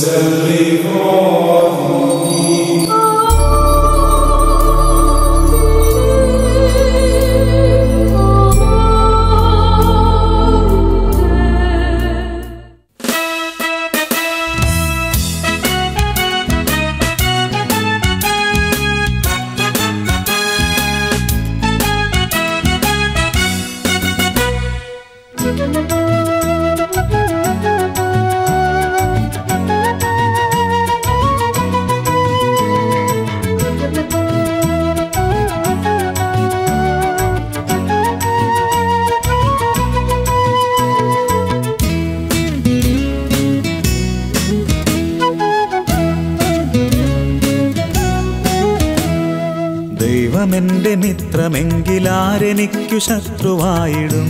ദൈവമെന്റെ മിത്രമെങ്കിലാരെനിക്കു ശത്രുവായിടും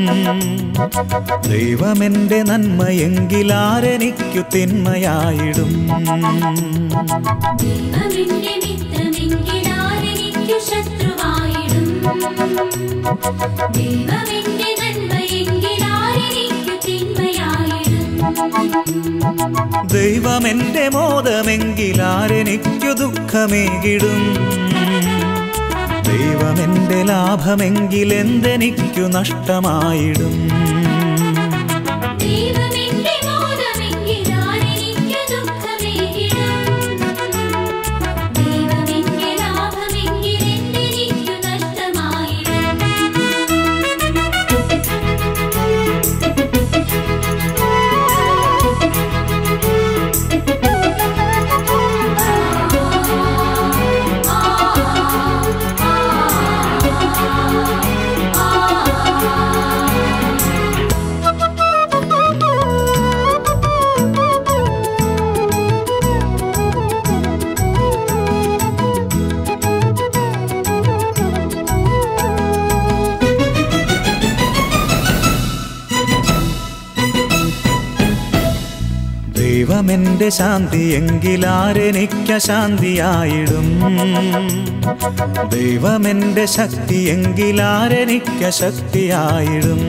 ദൈവമെന്റെ നന്മയെങ്കിലാരെനിക്കു തിന്മയായിടും ദൈവമെന്റെ മിത്രമെങ്കിലാരെനിക്കു ശത്രുവായിടും ദൈവമെന്റെ നന്മയെങ്കിലാരെനിക്കു തിന്മയായിടും ദൈവമെന്റെ മോദമെങ്കിലാരെനിക്കു ദുഃഖമേകിടും ദൈവമെന്റെ ലാഭമെങ്കിലെന്തെനിക്കു നഷ്ടമായിടും ദൈവമെന്റെ മോദമെങ്കിലാരെനിക്കു ദുഃഖമേകിടും ദൈവമെന്റെ ലാഭമെങ്കിലെന്തെനിക്കു നഷ്ടമായിടും ദൈവമെന്റെ ശാന്തി എങ്കിലാരെനിക്ക ശാന്തിയായിടും ദൈവമെന്റെ ശക്തി എങ്കിലാരെനിക്ക ശക്തിയായിടും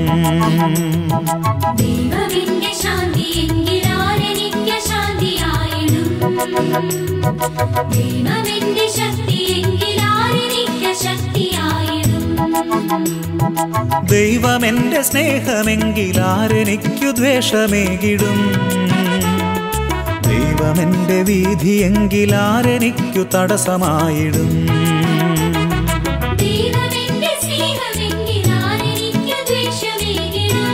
ദൈവമെന്റെ ശാന്തി എങ്കിലാരെനിക്ക ശാന്തിയായിടും ദൈവമെന്റെ ശക്തി എങ്കിലാരെനിക്ക ശക്തിയായിടും ദൈവമെന്റെ സ്നേഹമെങ്കിലാരെനിക്കു ദ്വേഷമേകിടും ദൈവമെന്റെ വീതി എങ്കിലാരെനിക്കു തടസ്സമായിടും ദൈവമെന്റെ സ്നേഹമെങ്കിലാരെനിക്കു ദ്വേഷമേകിടും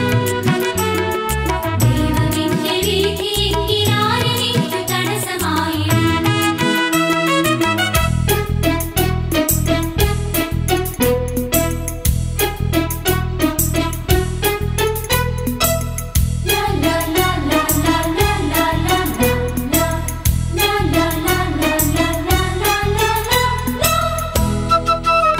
ദൈവമെന്റെ വീതി എങ്കിലാരെനിക്കു തടസ്സമായിടും La la la la la la la la la la la la la la la la la la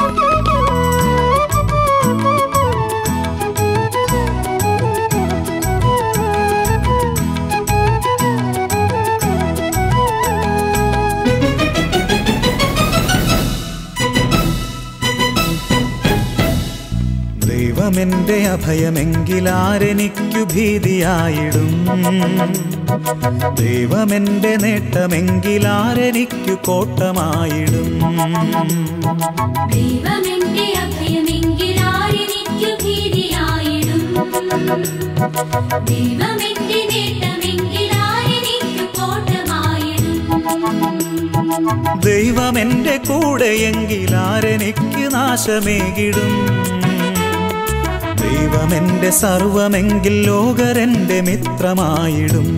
ദൈവമെന്റെ അഭയമെങ്കിലാരെനിക്കു ഭീതിയായിടും ദൈവമെന്റെ നേട്ടമെങ്കിലാരെനിക്കു കോട്ടമായിടും ദൈവമെന്റെ അഭയമെങ്കിലാരെനിക്കു ഭീതിയായിടും ദൈവമെന്റെ നേട്ടമെങ്കിലാരെനിക്കു കോട്ടമായിടും ദൈവമെന്റെ കൂടെയെങ്കിലാരെനിക്ക് നാശമേകിടും ദൈവമെന്റെ സർവമെങ്കിൽ ലോകരെന്റെ മിത്രമായിടും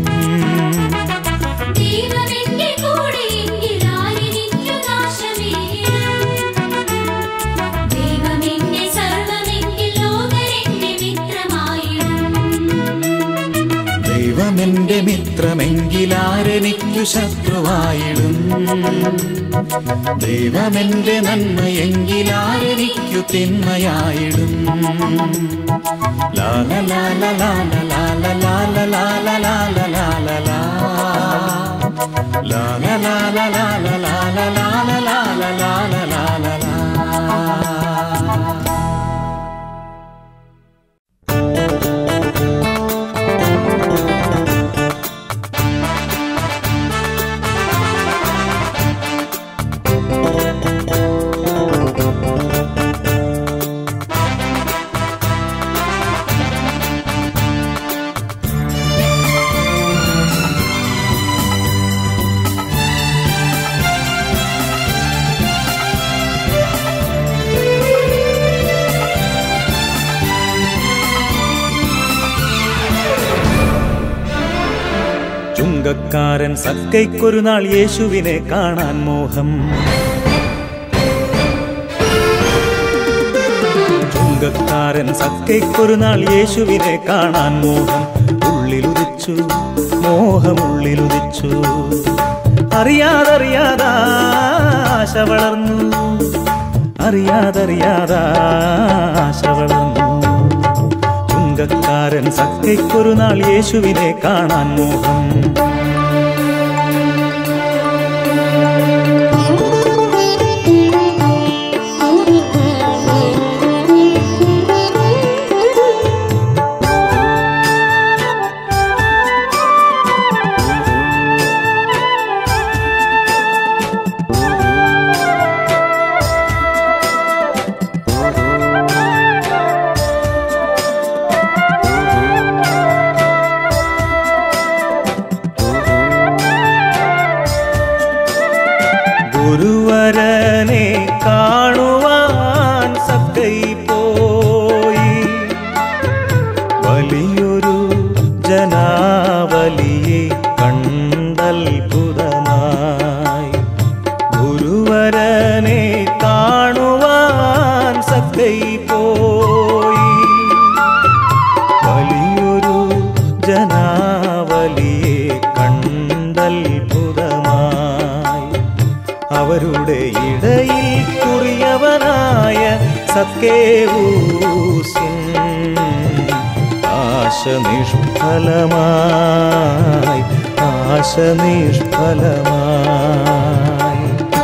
ദൈവമെന്റെ കൂടെയെങ്കിലാരെനിക്കു നാശമേകിടും ദൈവമെന്റെ സർവമെങ്കിൽ ലോകരെന്റെ മിത്രമായിടും ദൈവമെന്റെ മിത്രമെങ്കിലാരെനിക്കു ശത്രുവായിടും ദൈവമെന്റെ നന്മയെങ്കിലാരെനിക്കു തിന്മയായിടും Lala Lala Lala Lala Lala Lala Lala Lala ലാ. ലാല ലാല ലാല ലാല ലാല ലാല ലാല ലാല ലാ. La ചുങ്കക്കാരൻ സക്കൈക്കൊരു നാൾ യേശുവിനെ കാണാൻ മോഹം ചുങ്കക്കാരൻ സക്കൈക്കൊരു നാൾ യേശുവിനെ കാണാൻ മോഹം ഉള്ളിലുദിച്ചു മോഹമുള്ളിലുദിച്ചു അറിയാതറിയാതാ ആശ വളർന്നു അറിയാതറിയാതാ ആശ വളർന്നു ചുങ്കക്കാരൻ സക്കൈക്കൊരു നാൾ യേശുവിനെ കാണാൻ മോഹം ഗുരുവരനെ കാണുവാൻ സക്കൈ പോയി വലിയൊരു ജനാവലിയെ കണ്ടത്ഭുതമായി ഗുരുവരനെ കാണുവാൻ സക്കൈ പോയി വലിയൊരു ജനാവലിയെ കണ്ടത്ഭുതമായി അവരുടെ ഇടയിൽ കുറിയവനായ സക്കേവൂസിൻ ആശ നിഷ്ഫലമായി ആശ നിഷ്ഫലമായി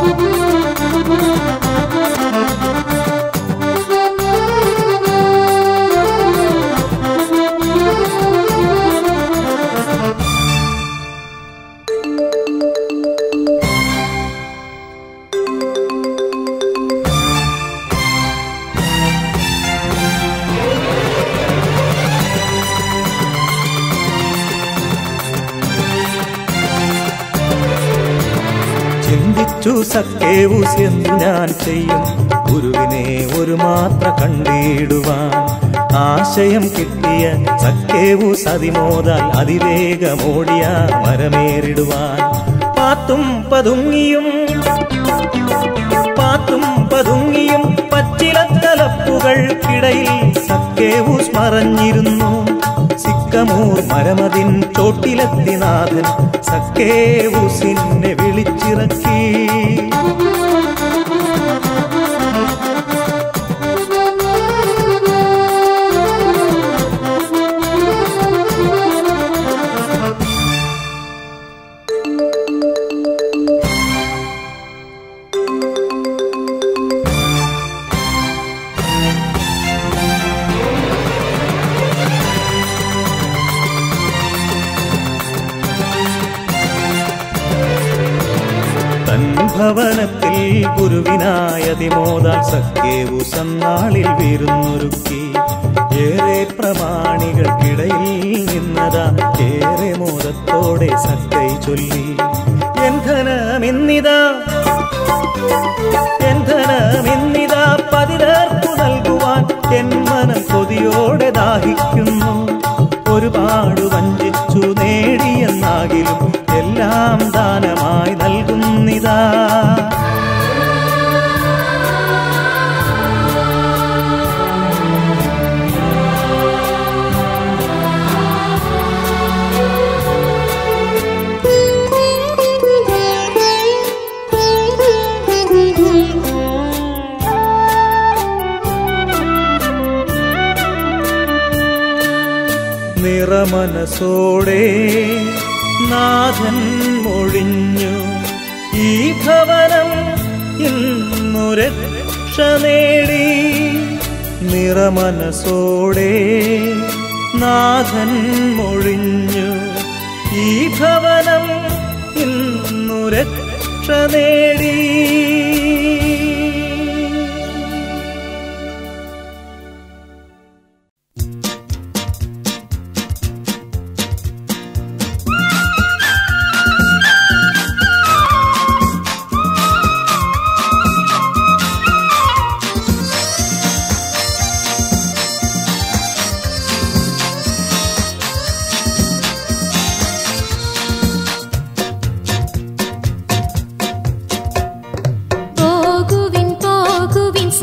ചിന്തിച്ചു സക്കേവൂസ് എന്തു ഞാൻ ചെയ്യും ഗുരുവിനെ ഒരു മാത്ര കണ്ടിടുവാൻ ആശയം കിട്ടിയ സക്കേവൂസ് അതിമോദാൽ അതിവേഗമോടിയ മരമേറിടുവാൻ പാത്തും പതുങ്ങിയും പാത്തും പതുങ്ങിയും പച്ചിലത്തലപ്പുകൾക്കിടയിൽ സക്കേവൂസ് മറഞ്ഞിരുന്നു സിക്കമൂർ മരമതിൻ തോട്ടിലെത്തി നാഥൻ സക്കേവൂസിനെ വിളിച്ചിറക്കി തൻ ഭവനത്തിൽ ഗുരുവിനായതിമോദാൽ സഖ്യേവു സന്നാളിൽ വിരുന്നൊരുക്കി ഏറെ പ്രമാണികൾക്കിടയിൽ നിന്നതാ ഏറെ മോദത്തോടെ സക്കൈ ചൊല്ലി എൻ ധനമിന്നിതാ എൻ ധനമിന്നിതാ പതിനേർക്കു നൽകുവാൻ എൻ മനം കൊതിയോടെ ദാഹിക്കുന്നു ഒരുപാട് വഞ്ചിച്ചു നേടിയെന്നാകിലും എല്ലാം ദാനമായി നൽകുന്നിതാ നിറമനസോടെ നാഥൻ മൊഴിഞ്ഞു ഈ ഭവനം ഇന്നു രക്ഷ നേടി നിറമനസോടെ നാഥൻ മൊഴിഞ്ഞു ഈ ഭവനം ഇന്നു രക്ഷ നേടി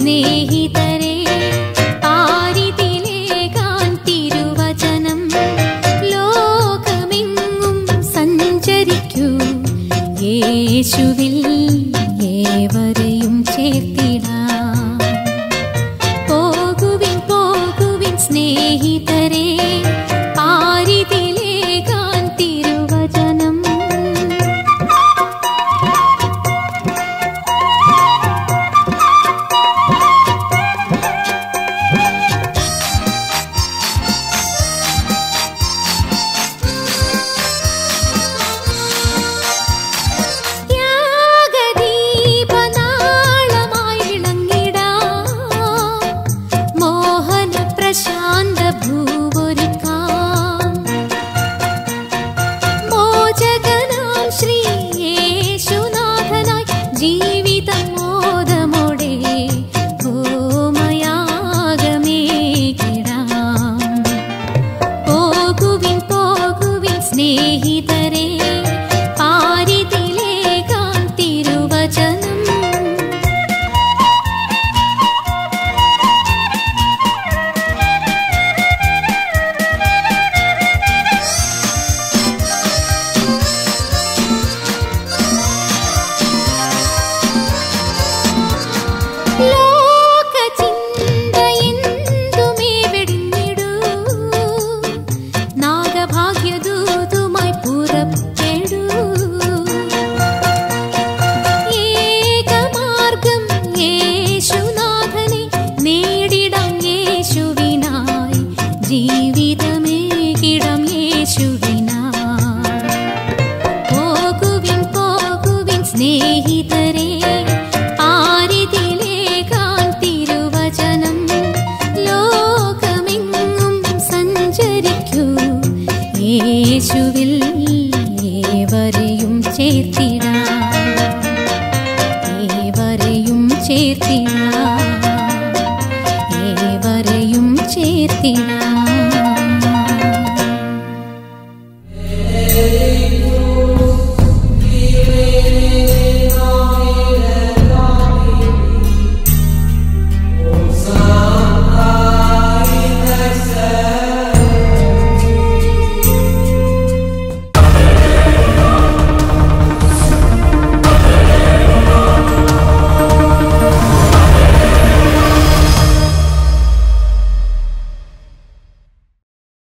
സ്നേഹിതരെ പാരിതിലേകാൻ തിരുവചനം ലോകമെങ്ങും സഞ്ചരിക്കൂ യേശുവിൽ ഏവരെയും ചേർത്തിടാം പോകുവിൻ പോകുവിൻ സ്നേഹിതരെ പാരിതിലേകാൻ തിരുവചനം ത്യാഗദീപനാളമായി വിളങ്ങിടാം. മോഹന പ്രശാന്ത ഭൂവൊരുക്കാം. മോചകനാം ശ്രീ യേശുനാഥനായി ജീവിതം മോദമോടെ ഹോമയാഗമേകിടാം. പോകുവിൻ പോകുവിൻ സ്നേഹിതരെ പാരിതിലേകാൻ തിരുവചനം ലോകചിന്തയെന്തുമേ വെടിഞ്ഞിടൂ. നാഗഭാഗ്യദൂതുമായി പുറപ്പെടൂ. ഏകമാർഗം യേശുനാഥനെ നേടിടാം യേശുവിനായി ജീവിതമേകിടാം യേശുവിനായി പോകുവിൻ പോകുവിൻ സ്നേഹിതരെ പാരിതിലേകാൻ തിരുവചനം ലോകമെങ്ങും സഞ്ചരിക്കൂ യേശുവിൽ ഏവരെയും ചേർത്തിടാം ഏവരെയും ചേർത്തിടാം ഏവരെയും ചേർത്തിടാം